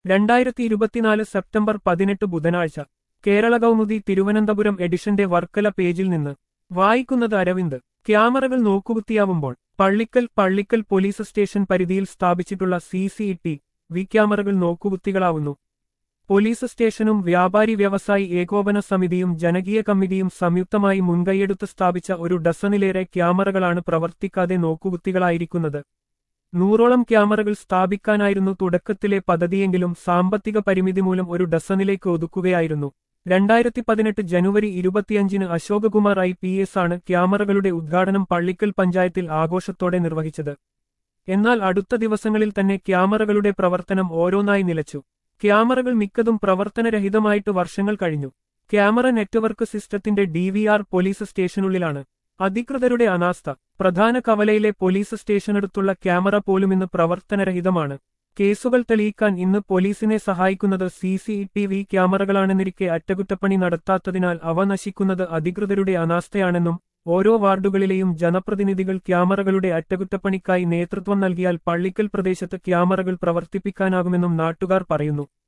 രണ്ടായിരത്തി ഇരുപത്തിനാല് സെപ്റ്റംബർ പതിനെട്ട് ബുധനാഴ്ച കേരള കൗമുദി തിരുവനന്തപുരം എഡിഷന്റെ വർക്കല പേജിൽ നിന്ന് വായിക്കുന്നത് അരവിന്ദ് ക്യാമറകൾ നോക്കുകുത്തിയാവുമ്പോൾ പള്ളിക്കൽ പള്ളിക്കൽ പോലീസ് സ്റ്റേഷൻ പരിധിയിൽ സ്ഥാപിച്ചിട്ടുള്ള സി സി ടി വി ക്യാമറകൾ നോക്കുകുത്തികളാവുന്നു പോലീസ് സ്റ്റേഷനും വ്യാപാരി വ്യവസായി ഏകോപന സമിതിയും ജനകീയ കമ്മിറ്റിയും സംയുക്തമായി മുൻകൈയെടുത്ത് സ്ഥാപിച്ച ഒരു ഡസനിലേറെ ക്യാമറകളാണ് പ്രവർത്തിക്കാതെ നോക്കുകുത്തികളായിരിക്കുന്നത് നൂറോളം ക്യാമറകൾ സ്ഥാപിക്കാനായിരുന്നു തുടക്കത്തിലെ പദ്ധതിയെങ്കിലും സാമ്പത്തിക പരിമിതി മൂലം ഒരു ഡസനിലേക്ക് ഒതുക്കുകയായിരുന്നു രണ്ടായിരത്തി പതിനെട്ട് ജനുവരി ഇരുപത്തിയഞ്ചിന് അശോകകുമാർ ഐ പി എസ് ആണ് ക്യാമറകളുടെ ഉദ്ഘാടനം പള്ളിക്കൽ പഞ്ചായത്തിൽ ആഘോഷത്തോടെ നിർവഹിച്ചത് എന്നാൽ അടുത്ത ദിവസങ്ങളിൽ തന്നെ ക്യാമറകളുടെ പ്രവർത്തനം ഓരോന്നായി നിലച്ചു ക്യാമറകൾ മിക്കതും പ്രവർത്തനരഹിതമായിട്ട് വർഷങ്ങൾ കഴിഞ്ഞു ക്യാമറ നെറ്റ്വർക്ക് സിസ്റ്റത്തിന്റെ ഡി പോലീസ് സ്റ്റേഷനുള്ളിലാണ് അധികൃതരുടെ അനാസ്ഥ പ്രധാന കവലയിലെ പോലീസ് സ്റ്റേഷനടുത്തുള്ള ക്യാമറ പോലും ഇന്ന് പ്രവർത്തനരഹിതമാണ് കേസുകൾ തെളിയിക്കാൻ ഇന്ന് പോലീസിനെ സഹായിക്കുന്നത് സി സി ടി വി ക്യാമറകളാണെന്നിരിക്കെ അറ്റകുറ്റപ്പണി നടത്താത്തതിനാൽ അവ നശിക്കുന്നത് അധികൃതരുടെ അനാസ്ഥയാണെന്നും ഓരോ വാർഡുകളിലെയും ജനപ്രതിനിധികൾ ക്യാമറകളുടെ അറ്റകുറ്റപ്പണിക്കായി നേതൃത്വം നൽകിയാൽ പള്ളിക്കൽ പ്രദേശത്ത് ക്യാമറകൾ പ്രവർത്തിപ്പിക്കാനാകുമെന്നും നാട്ടുകാർ പറയുന്നു